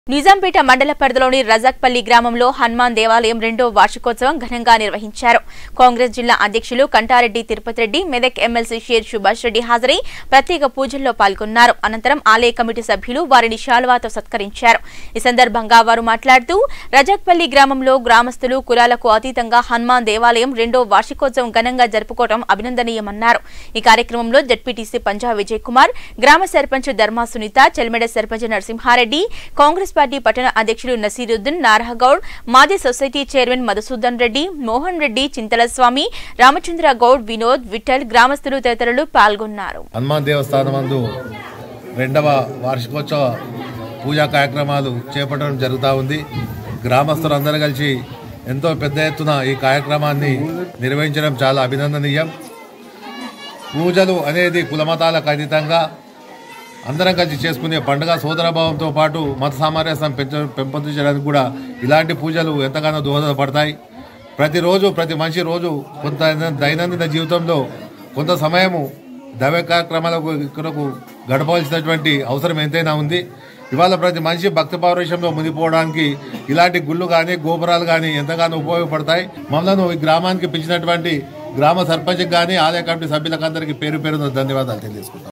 నిజాంపేట మండల పరిధిలోని రజాక్పల్లి గ్రామంలో హనుమాన్ దేవాలయం రెండో వార్షికోత్సవం ఘనంగా నిర్వహించారు కాంగ్రెస్ జిల్లా అధ్యక్షులు కంటారెడ్డి తిరుపతి రెడ్డి మెదక్ ఎమ్మెల్సీ షేర్ సుభాష్ రెడ్డి హాజరై ప్రత్యేక పూజల్లో పాల్గొన్నారు అనంతరం ఆలయ కమిటీ సభ్యులు వారిని శాలువాతో సత్కరించారు ఈ సందర్భంగా వారు మాట్లాడుతూ రజాక్పల్లి గ్రామంలో గ్రామస్తులు కులాలకు అతీతంగా హనుమాన్ దేవాలయం రెండో వార్షికోత్సవం ఘనంగా జరుపుకోవడం అభినందనీయమన్నారు ఈ కార్యక్రమంలో జడ్పీటీసీ పంజా విజయ్ కుమార్ గ్రామ సర్పంచ్ ధర్మా సునీత చెల్మెడ సర్పంచ్ నరసింహారెడ్డి కాంగ్రెస్ పార్టీ పట్టణ అధ్యక్షుడు నసీరుద్దీన్ నారహగౌడ్ మాజీ సొసైటీ చైర్మన్ మధుసూదన్ రెడ్డి మోహన్ రెడ్డి చింతల స్వామి రామచంద్ర గౌడ్ వినోద్ విఠల్ గ్రామస్తులు తదితరులు పాల్గొన్నారు హనుమాన్ దేవస్థానం నందు రెండవ వార్షికోత్సవ పూజా కార్యక్రమాలు చేపట్టడం జరుగుతూ ఉంది గ్రామస్తులందరూ కలిసి ఎంతో పెద్ద ఎత్తున ఈ కార్యక్రమాన్ని నిర్వహించడం చాలా అభినందనీయం పూజలు అనేది కులమతాలకు అతీతంగా అందరం కలిసి చేసుకునే పండుగ సోదరభావంతో పాటు మత సామరస్యం పెంచ పెంపొందించడానికి కూడా ఇలాంటి పూజలు ఎంతగానో దోహదపడతాయి ప్రతిరోజు ప్రతి మనిషి రోజు కొంత దైనందిన జీవితంలో కొంత సమయము దైవ కార్యక్రమాలకు కొరకు గడపవలసినటువంటి అవసరం ఎంతైనా ఉంది ఇవాళ ప్రతి మనిషి భక్తి పౌరుషంలో మునిగిపోవడానికి ఇలాంటి గుళ్ళు కానీ గోపురాలు కానీ ఎంతగానో ఉపయోగపడతాయి మమ్మల్ని ఈ గ్రామానికి పిలిచినటువంటి గ్రామ సర్పంచ్కి కానీ ఆలయ కమిటీ సభ్యులకు అందరికీ పేరు పేరున ధన్యవాదాలు తెలియజేసుకుంటాం